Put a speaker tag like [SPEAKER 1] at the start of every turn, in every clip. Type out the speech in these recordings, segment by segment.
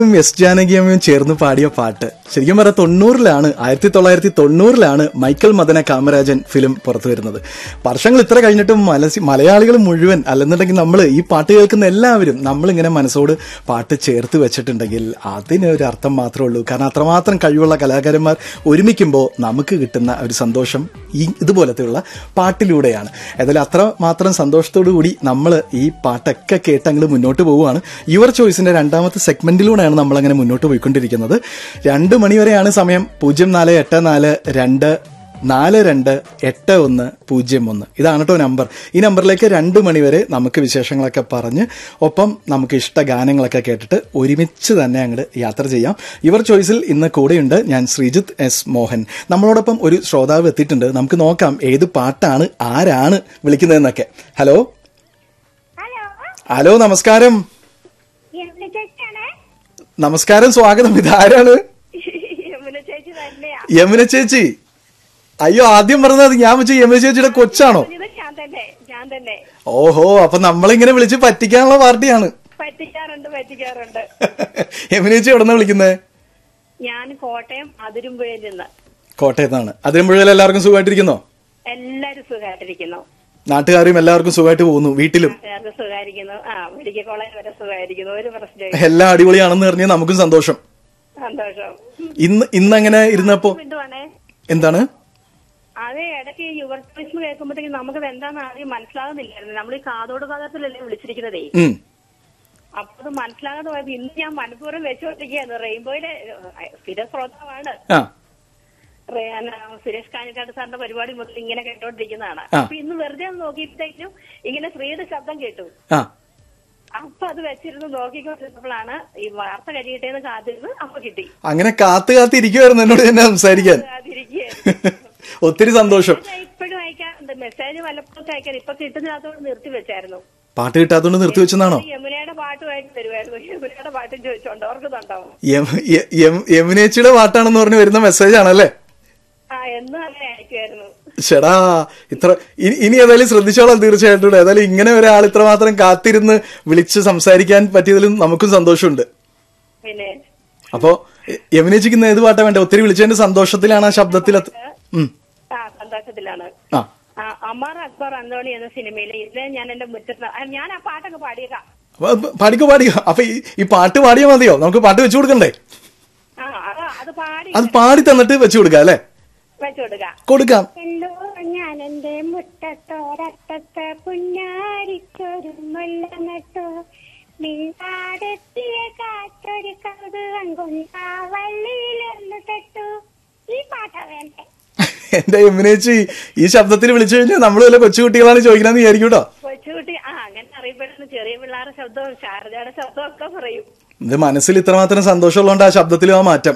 [SPEAKER 1] S ജാനകിയമ്മയും ചേർന്ന് പാടിയ പാട്ട് ശരിക്കും പറയാം തൊണ്ണൂറിലാണ് ആയിരത്തി തൊള്ളായിരത്തി തൊണ്ണൂറിലാണ് മൈക്കൽ മദന കാമരാജൻ ഫിലിം പുറത്തു വരുന്നത് വർഷങ്ങൾ ഇത്ര കഴിഞ്ഞിട്ടും മലസി മലയാളികൾ മുഴുവൻ അല്ലെന്നുണ്ടെങ്കിൽ നമ്മൾ ഈ പാട്ട് കേൾക്കുന്ന എല്ലാവരും നമ്മളിങ്ങനെ മനസ്സോട് പാട്ട് ചേർത്ത് വെച്ചിട്ടുണ്ടെങ്കിൽ അതിന് ഒരു അർത്ഥം മാത്രമേ ഉള്ളൂ കാരണം അത്രമാത്രം കഴിവുള്ള കലാകാരന്മാർ ഒരുമിക്കുമ്പോൾ നമുക്ക് കിട്ടുന്ന ഒരു സന്തോഷം ഈ ഇതുപോലത്തെയുള്ള പാട്ടിലൂടെയാണ് ഏതായാലും അത്ര മാത്രം സന്തോഷത്തോടു കൂടി നമ്മൾ ഈ പാട്ടൊക്കെ കേട്ട് അങ്ങോട്ട് മുന്നോട്ട് പോവുകയാണ് യുവർ ചോയ്സിന്റെ രണ്ടാമത്തെ സെഗ്മെന്റിലൂടെയാണ് നമ്മൾ അങ്ങനെ മുന്നോട്ട് പോയിക്കൊണ്ടിരിക്കുന്നത് രണ്ട് മണിവരെയാണ് സമയം പൂജ്യം നാല് എട്ട് നാല് രണ്ട് നാല് രണ്ട് എട്ട് ഒന്ന് പൂജ്യം ഒന്ന് ഇതാണ് കേട്ടോ നമ്പർ ഈ നമ്പറിലേക്ക് രണ്ട് മണിവരെ നമുക്ക് വിശേഷങ്ങളൊക്കെ പറഞ്ഞ് ഒപ്പം നമുക്ക് ഇഷ്ട ഗാനങ്ങളൊക്കെ കേട്ടിട്ട് ഒരുമിച്ച് തന്നെ അങ്ങോട്ട് യാത്ര ചെയ്യാം ഇവർ ചോയ്സിൽ ഇന്ന് കൂടെയുണ്ട് ഞാൻ ശ്രീജിത്ത് എസ് മോഹൻ നമ്മളോടൊപ്പം ഒരു ശ്രോതാവ് എത്തിയിട്ടുണ്ട് നമുക്ക് നോക്കാം ഏത് പാട്ടാണ് ആരാണ് വിളിക്കുന്നതെന്നൊക്കെ ഹലോ
[SPEAKER 2] ഹലോ
[SPEAKER 1] ഹലോ നമസ്കാരം
[SPEAKER 2] യമുന ചേച്ചിയാണേ
[SPEAKER 1] നമസ്കാരം സ്വാഗതം ഇതാരാണ്
[SPEAKER 2] യമുന ചേച്ചി തന്നെയാ
[SPEAKER 1] യമുന ചേച്ചി അയ്യോ ആദ്യം പറഞ്ഞത് ഞാൻ വെച്ച യമുന ചേച്ചിയുടെ കൊച്ചാണോ
[SPEAKER 2] ഇത് ഞാൻ തന്നെ ഞാൻ തന്നെ
[SPEAKER 1] ഓഹോ അപ്പൊ നമ്മളിങ്ങനെ വിളിച്ച് പറ്റിക്കാനുള്ള പാർട്ടിയാണ്
[SPEAKER 2] പറ്റിക്കാറുണ്ട് പറ്റിക്കാറുണ്ട്
[SPEAKER 1] യമുന ചേച്ചി എവിടെ നിന്ന് വിളിക്കുന്നത്
[SPEAKER 2] ഞാൻ കോട്ടയം അതിരുമ്പുഴയിൽ നിന്ന്
[SPEAKER 1] കോട്ടയത്താണ് അതിരമ്പുഴയിൽ എല്ലാവർക്കും സുഖമായിട്ടിരിക്കുന്നോ
[SPEAKER 2] എല്ലാരും സുഖമായിട്ടിരിക്കുന്നു
[SPEAKER 1] നാട്ടുകാരും എല്ലാവർക്കും സുഖമായിട്ട് പോകുന്നു വീട്ടിലും
[SPEAKER 2] എല്ലാവർക്കും സുഖമായിരിക്കുന്നു ആ മെഡിക്കൽ കോളേജ് വരെ സുഖമായിരിക്കുന്നു ഒരു പ്രശ്നമില്ല
[SPEAKER 1] എല്ലാം അടിപൊളിയാണെന്ന് പറഞ്ഞ് നമുക്കും സന്തോഷം
[SPEAKER 2] സന്തോഷം
[SPEAKER 1] ഇന്ന് ഇന്ന് അങ്ങനെ ഇരുന്നപ്പോ
[SPEAKER 2] ബിന്ദുവാണേ
[SPEAKER 1] എന്താണ്
[SPEAKER 2] അതെ ഇടയ്ക്ക് യുവർ ചോയ്സ് കേൾക്കുമ്പോഴത്തേക്കും നമുക്കത് എന്താണെന്ന് ആദ്യം മനസ്സിലാകുന്നില്ലായിരുന്നു നമ്മൾ ഈ കാതോട് കാതത്തിലല്ലേ വിളിച്ചിരിക്കുന്നതേ
[SPEAKER 1] ഉം
[SPEAKER 2] അപ്പൊ അത് മനസ്സിലാകാതെ പോയത് ഇന്ന് ഞാൻ മനഃപൂർവ്വം വെച്ചുകൊണ്ടിരിക്കുകയാണ് റെയിൻബോയിലെ ഏഹ്, സ്ഥിര ശ്രോതാവാണ്
[SPEAKER 1] ആ
[SPEAKER 2] റേ- ആ, സുരേഷ് കാഞ്ഞിക്കാട് സാറിന്റെ പരിപാടി മുതൽ ഇങ്ങനെ കേട്ടോണ്ടിരിക്കുന്നതാണ്
[SPEAKER 1] ആ.
[SPEAKER 2] അപ്പൊ ഇന്ന് വെറുതെ ഒന്ന് നോക്കിയപ്പോഴത്തേക്കും ഇങ്ങനെ സ്ത്രീയുടെ ശബ്ദം കേട്ടു
[SPEAKER 1] ആ
[SPEAKER 2] അപ്പൊ അത് വെച്ചിരുന്ന് നോക്കിക്കൊണ്ടിരുന്നപ്പോഴാണ് ഈ വാർത്ത കഴിയട്ടേന്ന് കാത്തിരുന്ന് അപ്പൊ കിട്ടി
[SPEAKER 1] അങ്ങനെ കാത്തു കാത്തിരിക്കുമായിരുന്നു എന്നോട് തന്നെ സംസാരിക്കാൻ
[SPEAKER 2] കാത്തിരിക്കുകയായിരുന്നു.
[SPEAKER 1] ഒത്തിരി സന്തോഷം
[SPEAKER 2] ഞാൻ ഇപ്പോഴും അയക്കാറുണ്ട് മെസ്സേജ് വല്ലപ്പോഴും അയക്കാൻ ഇപ്പൊ കിട്ടുന്നതോട് നിർത്തി വെച്ചായിരുന്നു
[SPEAKER 1] പാട്ട് കിട്ടാത്തോണ്ട് നിർത്തി വെച്ചെന്നാണോ
[SPEAKER 2] യമുനയുടെ പാട്ടുമായിട്ട് തരുമായിരുന്നു യമുനയുടെ പാട്ടും ചോദിച്ചോണ്ട് ഓർക്കുന്നുണ്ടാവും
[SPEAKER 1] യം- യ- യം- യമുനേച്ചിയുടെ പാട്ടാണെന്ന് പറഞ്ഞ് വരുന്ന മെസ്സേജ് ആണല്ലേ
[SPEAKER 2] ആ എന്നും അങ്ങനെ അയക്കുമായിരുന്നു
[SPEAKER 1] ഷെടാ ഇത്ര ഇനി ഇനി ഏതായാലും ശ്രദ്ധിച്ചോളാം തീർച്ചയായിട്ടും ഏതായാലും ഇങ്ങനെ ഒരാൾ ഇത്രമാത്രം കാത്തിരുന്ന് വിളിച്ച് സംസാരിക്കാൻ പറ്റിയതിലും നമുക്കും സന്തോഷമുണ്ട്
[SPEAKER 2] പിന്നെ
[SPEAKER 1] അപ്പോ യ- യമുനേച്ചിക്ക് ഇന്ന് ഏത് പാട്ടാ വേണ്ട ഒത്തിരി വിളിച്ചതിന്റെ സന്തോഷത്തിലാണ് ആ ശബ്ദത്തിൽ അത്- ഉം.
[SPEAKER 2] ആ സന്തോഷത്തിലാണ്
[SPEAKER 1] ആ
[SPEAKER 2] ആ, അമർ അക്ബർ അന്തോണി എന്ന സിനിമയിലെ ഇന്ന് ഞാൻ എന്റെ മുറ്റത്ത് ആ, ഞാൻ ആ പാട്ടൊക്കെ പാടിയേക്കാം
[SPEAKER 1] അപ്പൊ അത് പാടിക്കോ പാടിക്കോ അപ്പൊ ഈ- ഈ പാട്ട് പാടിയാ മതിയോ നമുക്ക് പാട്ട് വെച്ചു കൊടുക്കണ്ടേ
[SPEAKER 2] ആ അത് അത് പാടി
[SPEAKER 1] അത് പാടി തന്നിട്ട് വെച്ചു കൊടുക്കാം അല്ലെ
[SPEAKER 2] വെച്ചു കൊടുക്കാം
[SPEAKER 1] കൊടുക്കാം
[SPEAKER 2] എല്ലോ ഞാൻ എന്റെ മുറ്റത്തോരറ്റത്ത് പുന്നാരിച്ചൊരു മുല്ല നട്ടു മിണ്ടാടെത്തിയ കാറ്റൊരു കൗതുകം കൊണ്ടാ വള്ളിയിലൊന്ന് തൊട്ടു ഈ പാട്ട വേണ്ടേ
[SPEAKER 1] എന്റെ യമുനേച്ചി ഈ ശബ്ദത്തിൽ വിളിച്ചു കഴിഞ്ഞാൽ നമ്മൾ വല്ല കൊച്ചുകുട്ടികളാണ് ചോദിക്കണമെന്ന് വിചാരിക്കും കേട്ടോ
[SPEAKER 2] കൊച്ചുകുട്ടി ആ അങ്ങനെ അറിയപ്പെടുന്ന ചെറിയ പിള്ളേരുടെ ശബ്ദവും ശാരദയുടെ ശബ്ദവും ഒക്കെ പറയും
[SPEAKER 1] ഇത് മനസ്സിൽ ഇത്രമാത്രം സന്തോഷമുള്ളതുകൊണ്ട് ആ ശബ്ദത്തിലും ആ മാറ്റം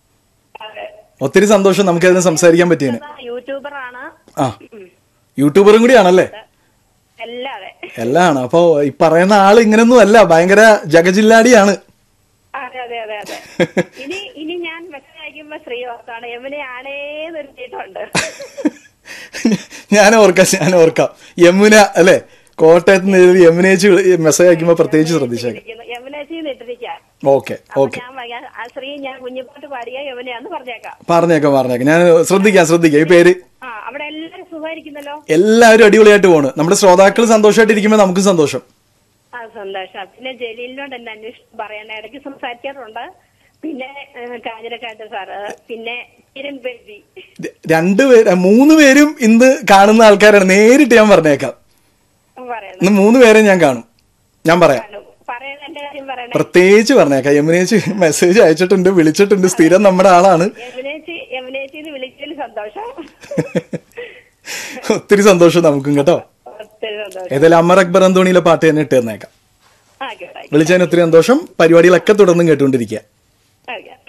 [SPEAKER 2] അതെ
[SPEAKER 1] ഒത്തിരി സന്തോഷം നമുക്ക് അതിന് സംസാരിക്കാൻ പറ്റിയതിന്
[SPEAKER 2] യൂട്യൂബറാണ്
[SPEAKER 1] ആ യൂട്യൂബറും കൂടിയാണല്ലേ
[SPEAKER 2] എല്ലാതെ
[SPEAKER 1] എല്ലാണ് അപ്പോ ഈ പറയുന്ന ആള് ഇങ്ങനൊന്നും അല്ല ഭയങ്കര ജഗജില്ലാടിയാണ്
[SPEAKER 2] അതെ അതെ അതെ അതെ ഇനി ഇനി ഞാൻ മെസ്സേജ് അയക്കുമ്പോ ശ്രീ ഓർത്താണ് യമുന ആണേ നിർത്തിയിട്ടുണ്ട്
[SPEAKER 1] ഞാൻ ഓർക്കാം ഞാൻ ഓർക്കാം യമുന അല്ലെ കോട്ടയത്ത് നിന്ന് എഴുതി യമുനേച്ച് മെസ്സേജ് അയക്കുമ്പോ പ്രത്യേകിച്ച് ശ്രദ്ധിച്ചേക്കാം
[SPEAKER 2] യമുനേച്ചി ഇട്ടിരിക്കാം
[SPEAKER 1] ഓക്കെ ഓക്കെ
[SPEAKER 2] ഞാൻ പറയാം, ആ ശ്രീ ഞാൻ കുഞ്ഞിപ്പാട്ട് പാടിയ യമുനയാന്ന് പറഞ്ഞേക്കാം
[SPEAKER 1] പറഞ്ഞേക്കാം പറഞ്ഞേക്കാം ഞാൻ ശ്രദ്ധിക്കാം ശ്രദ്ധിക്കാം ഈ പേര്
[SPEAKER 2] ആ അവിടെ എല്ലാരും സുഖമായിരിക്കുന്നല്ലോ
[SPEAKER 1] എല്ലാവരും അടിപൊളിയായിട്ട് പോണ് നമ്മുടെ ശ്രോതാക്കൾ സന്തോഷമായിട്ട് ഇരിക്കുമ്പോൾ നമുക്കും സന്തോഷം
[SPEAKER 2] ആ സന്തോഷം പിന്നെ ജലീലിനോട് എന്നെ അന്വേഷണം പറയാൻ ഇടയ്ക്ക് സംസാരിക്കാറുണ്ട് പിന്നെ ഏഹ്, കാഞ്ഞിരക്കാട്ട് സാറ് പിന്നെ കിരൺ ബേബി
[SPEAKER 1] രണ്ടുപേര് മൂന്ന് പേരും ഇന്ന് കാണുന്ന ആൾക്കാരാണ് നേരിട്ട് ഞാൻ പറഞ്ഞേക്കാം
[SPEAKER 2] പറയണം
[SPEAKER 1] ഇന്ന് മൂന്ന് പേരെ ഞാൻ കാണും ഞാൻ പറയാം
[SPEAKER 2] പറയണ എന്റെ കാര്യം പറയണേ
[SPEAKER 1] പ്രത്യേകിച്ച് പറഞ്ഞേക്കാം യമുനേച്ച് മെസ്സേജ് അയച്ചിട്ടുണ്ട് വിളിച്ചിട്ടുണ്ട് സ്ഥിരം നമ്മുടെ ആളാണ്
[SPEAKER 2] യമുനേച്ചി യമുനേച്ചിന്ന് വിളിച്ചതിൽ സന്തോഷം
[SPEAKER 1] ഒത്തിരി സന്തോഷം നമുക്കും കേട്ടോ
[SPEAKER 2] ഒത്തിരി സന്തോഷം
[SPEAKER 1] ഏതായാലും അമർ അക്ബർ അന്തോണിയിലെ പാട്ട് തന്നെ ഇട്ട് തന്നേക്കാം
[SPEAKER 2] ആയിക്കോട്ടെ
[SPEAKER 1] വിളിച്ചതിന് ഒത്തിരി സന്തോഷം പരിപാടികളൊക്കെ തുടർന്നും കേട്ടുകൊണ്ടിരിക്കുക
[SPEAKER 2] ആയിക്കോട്ടെ